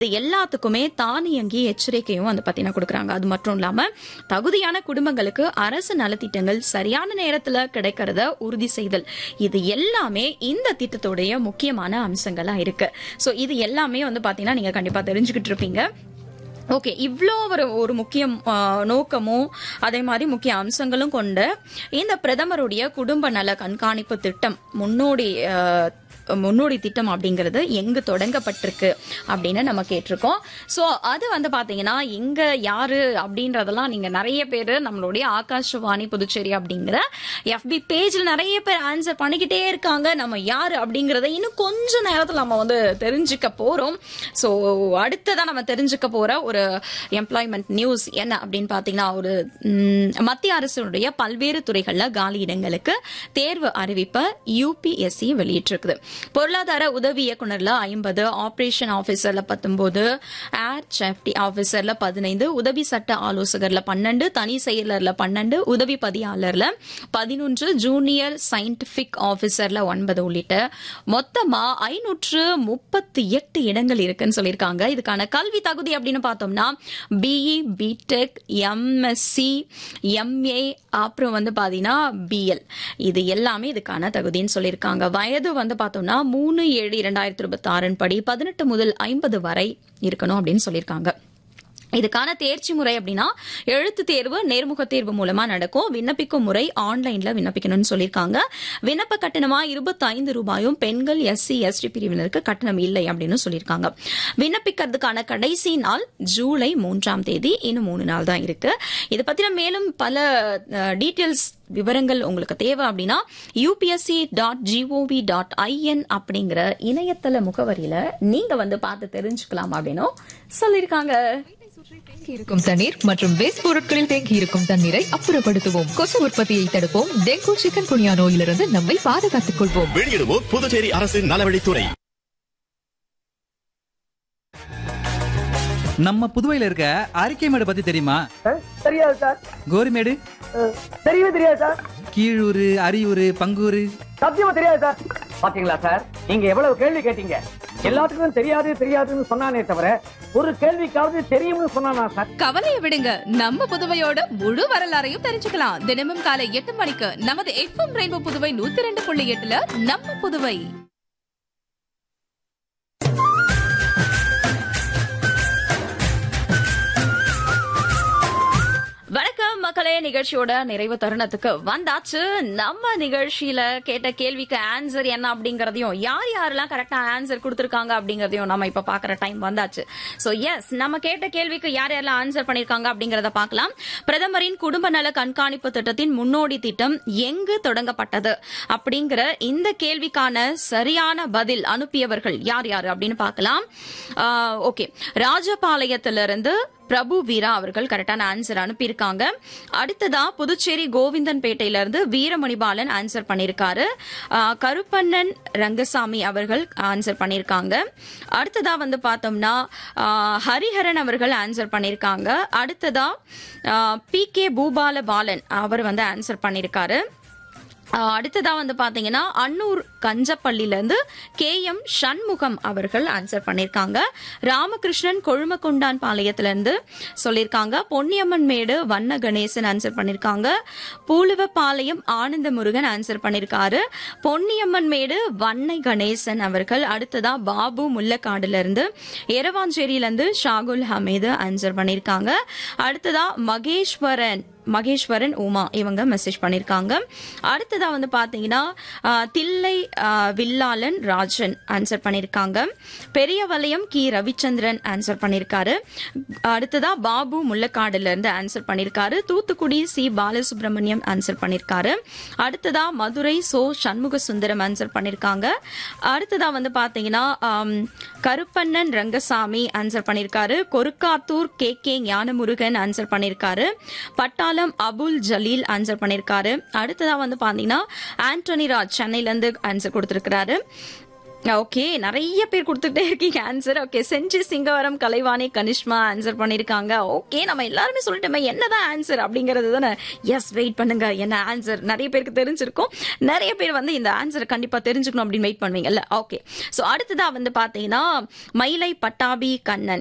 இது எல்லாத்துக்குமே தானியங்கி எச்சரிக்கையும் வந்து பாத்தீங்கன்னா கொடுக்குறாங்க அது மட்டும் இல்லாம தகுதியான குடும்பங்களுக்கு அரசு நலத்திட்டங்கள் சரியான நேரத்துல கிடைக்கிறத உறுதி செய்தல் இது எல்லாமே இந்த திட்டத்துடைய முக்கியமான அம்சங்களா இருக்கு சோ இது எல்லாமே வந்து பாத்தீங்கன்னா நீங்க கண்டிப்பா தெரிஞ்சுக்கிட்டு இருப்பீங்க ஓகே இவ்வளோ ஒரு ஒரு முக்கிய ஆ, நோக்கமும் அதே மாதிரி முக்கிய அம்சங்களும் கொண்ட இந்த பிரதமருடைய குடும்ப நல கண்காணிப்பு திட்டம் முன்னோடி ஆ, முன்னோடி திட்டம் அப்படிங்கிறது எங்கு தொடங்கப்பட்டிருக்கு அப்படின்னு நம்ம கேட்டிருக்கோம் ஸோ அது வந்து பாத்தீங்கன்னா இங்க யாரு அப்படின்றதெல்லாம் நீங்க நிறைய பேர் நம்மளுடைய ஆகாஷவாணி புதுச்சேரி அப்படிங்கிற எஃபி பேஜ்ல நிறைய பேர் ஆன்சர் பண்ணிக்கிட்டே இருக்காங்க நம்ம யாரு அப்படிங்கறத இன்னும் கொஞ்ச நேரத்தில் நம்ம வந்து தெரிஞ்சுக்க போறோம் ஸோ அடுத்ததான் நம்ம தெரிஞ்சுக்க போற ஒரு எம்ப்ளாய்மெண்ட் நியூஸ் என்ன அப்படின்னு பாத்தீங்கன்னா ஒரு ம், மத்திய அரசுடைய பல்வேறு துறைகள்ல காலி இடங்களுக்கு தேர்வு அறிவிப்பை யூபிஎஸ்சி வெளியிட்டிருக்குது பொருளாதார உதவி இயக்குனர்ல ஐம்பது ஆபரேஷன் ஆபீசர்ல பத்தொன்பது ஏர் சேஃப்டி ஆபீசர்ல பதினைந்து உதவி சட்ட ஆலோசகர்ல பன்னெண்டு தனி செயலர்ல பன்னெண்டு உதவி பதியாளர்ல பதினொன்று ஜூனியர் சயின்டிபிக் ஆபீசர்ல ஒன்பது உள்ளிட்ட மொத்தமா ஐநூற்று முப்பத்தி எட்டு இடங்கள் இருக்குன்னு சொல்லியிருக்காங்க இதுக்கான கல்வி தகுதி அப்படின்னு பார்த்தோம்னா பிஇ பிடெக் எம்எஸ்சி எம்ஏ அப்புறம் வந்து பாத்தீங்கன்னா பிஎல் இது எல்லாமே இதுக்கான தகுதின்னு சொல்லியிருக்காங்க வயது வந்து பார்த்தோம்னா மூணு ஏழு இரண்டாயிரத்தி இருபத்தி ஆறின் படி பதினெட்டு முதல் ஐம்பது வரை இருக்கணும் அப்படின்னு சொல்லியிருக்காங்க இதுக்கான தேர்ச்சி முறை அப்படின்னா எழுத்து தேர்வு நேர்முக தேர்வு மூலமா நடக்கும் விண்ணப்பிக்கும் முறை ஆன்லைன்ல விண்ணப்பிக்கணும்னு சொல்லியிருக்காங்க விண்ணப்ப கட்டணமா இருபத்தி ஐந்து ரூபாயும் பெண்கள் எஸ்சி எஸ்டி பிரிவினருக்கு கட்டணம் இல்லை அப்படின்னு சொல்லியிருக்காங்க விண்ணப்பிக்கிறதுக்கான கடைசி நாள் ஜூலை மூன்றாம் தேதி இன்னும் மூணு நாள் தான் இருக்கு இதை பத்தின மேலும் பல டீட்டெயில்ஸ் விவரங்கள் உங்களுக்கு தேவை அப்படின்னா UPSC dot GOV dot IN அப்படிங்கிற இணையதள முகவரியில நீங்க வந்து பார்த்து தெரிஞ்சுக்கலாம் அப்படின்னும் சொல்லியிருக்காங்க தேங்கி இருக்கும் தண்ணீர் மற்றும் வேஸ்ட் பொருட்களில் தேங்கி இருக்கும் தண்ணீரை அப்புறப்படுத்துவோம் கொசு உற்பத்தியை தடுப்போம் டெங்கு சிக்கன் குனியா நோயிலிருந்து நம்மை பாதுகாத்துக் கொள்வோம் வெளியிடுவோர் புதுச்சேரி அரசின் நலவழித்துறை நம்ம புதுவையில இருக்க அரிக்கைமேடு பத்தி தெரியுமா சார் தெரியாது சார் கோரிமேடு அஹ், தெரியவே தெரியாது சார் கீழூர் அரியூர் பங்கூர் சத்தியமா தெரியாது சார் பாத்தீங்களா சார் நீங்க எவ்வளவு கேள்வி கேட்டீங்க எல்லாத்துக்கும் தெரியாது தெரியாதுன்னு சொன்னானே தவிர ஒரு கேள்விக்காவது தெரியும்னு சொன்னானா சார் கவலையை விடுங்க நம்ம புதுவையோட முழு வரலாறையும் தெரிஞ்சுக்கலாம் தினமும் காலை எட்டு மணிக்கு நமது எஃப்எம் ரெயின்போ புதுவை நூத்தி ரெண்டு புள்ளி எட்டுல நம்ம புதுவை வணக்கம் மக்களே நிகழ்ச்சியோட நிறைவு தருணத்துக்கு வந்தாச்சு நம்ம நிகழ்ச்சியில கேட்ட கேள்விக்கு ஆன்சர் என்ன அப்படிங்கறதையும் யார் யாரெல்லாம் கரெக்டா ஆன்சர் கொடுத்திருக்காங்க அப்படிங்கறதையும் நம்ம இப்ப பாக்குற டைம் வந்தாச்சு சோ எஸ் நம்ம கேட்ட கேள்விக்கு யார் யாரெல்லாம் ஆன்சர் பண்ணிருக்காங்க அப்படிங்கறத பார்க்கலாம் பிரதமரின் குடும்ப நல கண்காணிப்பு திட்டத்தின் முன்னோடி திட்டம் எங்கு தொடங்கப்பட்டது அப்படிங்கிற இந்த கேள்விக்கான சரியான பதில் அனுப்பியவர்கள் யார் யார் அப்படின்னு பார்க்கலாம் ஓகே ராஜபாளையத்திலிருந்து பிரபு வீரா அவர்கள் கரெக்டான ஆன்சர் அனுப்பியிருக்காங்க அடுத்ததா புதுச்சேரி கோவிந்தன் பேட்டையில இருந்து வீரமணிபாலன் ஆன்சர் பண்ணியிருக்காரு ஆஹ் கருப்பண்ணன் ரங்கசாமி அவர்கள் ஆன்சர் பண்ணியிருக்காங்க அடுத்ததா வந்து பார்த்தோம்னா ஆஹ் ஹரிஹரன் அவர்கள் ஆன்சர் பண்ணியிருக்காங்க அடுத்ததா பி கே பூபால பாலன் அவர் வந்து ஆன்சர் பண்ணியிருக்காரு ஆஹ் அடுத்ததா வந்து பாத்தீங்கன்னா அன்னூர் கஞ்சப்பள்ளில இருந்து கே எம் சண்முகம் அவர்கள் ஆன்சர் பண்ணிருக்காங்க ராமகிருஷ்ணன் கொழுமக்கொண்டான் பாளையத்துல இருந்து சொல்லியிருக்காங்க பொன்னியம்மன் மேடு வண்ண கணேசன் ஆன்சர் பண்ணிருக்காங்க பூலுவப்பாளையம் ஆனந்த முருகன் ஆன்சர் பண்ணிருக்காரு பொன்னியம்மன் மேடு வண்ணை கணேசன் அவர்கள் அடுத்ததா பாபு முல்லக்காடுல இருந்து எரவாஞ்சேரியில இருந்து ஷாகுல் ஹமீது ஆன்சர் பண்ணிருக்காங்க அடுத்ததா மகேஸ்வரன் மகேஸ்வரன் உமா இவங்க மெசேஜ் பண்ணிருக்காங்க அடுத்ததா வந்து பாத்தீங்கன்னா ஆஹ், தில்லை ஆஹ், வில்லாளன் ராஜன் ஆன்சர் பண்ணிருக்காங்க பெரியவலயம் கி ரவிச்சந்திரன் ஆன்சர் பண்ணிருக்காரு அடுத்ததா பாபு முள்ளக்காடுல இருந்து ஆன்சர் பண்ணிருக்காரு தூத்துக்குடி சி பாலசுப்ரமணியம் ஆன்சர் பண்ணிருக்காரு அடுத்ததா மதுரை சோ சண்முக சுந்தரம் ஆன்சர் பண்ணிருக்காங்க அடுத்ததா வந்து பாத்தீங்கன்னா ஆம், கருப்பண்ணன் ரங்கசாமி ஆன்சர் பண்ணிருக்காரு Korukkathur K K Gnanamurugan answer பண்ணிருக்காரு பட்டாளம் அபுல் ஜலீல் ஆன்சர் பண்ணிருக்காரு அடுத்ததா வந்து பாத்தீங்கன்னா ஆண்டோனி ராஜ் சென்னையில இருந்து ஆன்சர் கொடுத்திருக்காரு ஓகே நிறைய பேர் கொடுத்துட்டே இருக்கீங்க answer okay Senji Singavaram Kalaivani Kanishma answer பண்ணிருக்காங்க ஓகே நம்ம எல்லாருமே சொல்லிட்டோமே என்னதான் ஆன்சர் அப்படிங்கறது தானே எஸ் வெயிட் பண்ணுங்க என்ன ஆன்சர் நிறைய பேருக்கு தெரிஞ்சிருக்கும் நிறைய பேர் வந்து இந்த ஆன்சர் கண்டிப்பா தெரிஞ்சுக்கணும் அப்படின்னு வெயிட் பண்ணுவீங்கல்ல ஓகே சோ அடுத்ததா வந்து பாத்தீங்கன்னா மயிலை பட்டாபி கண்ணன்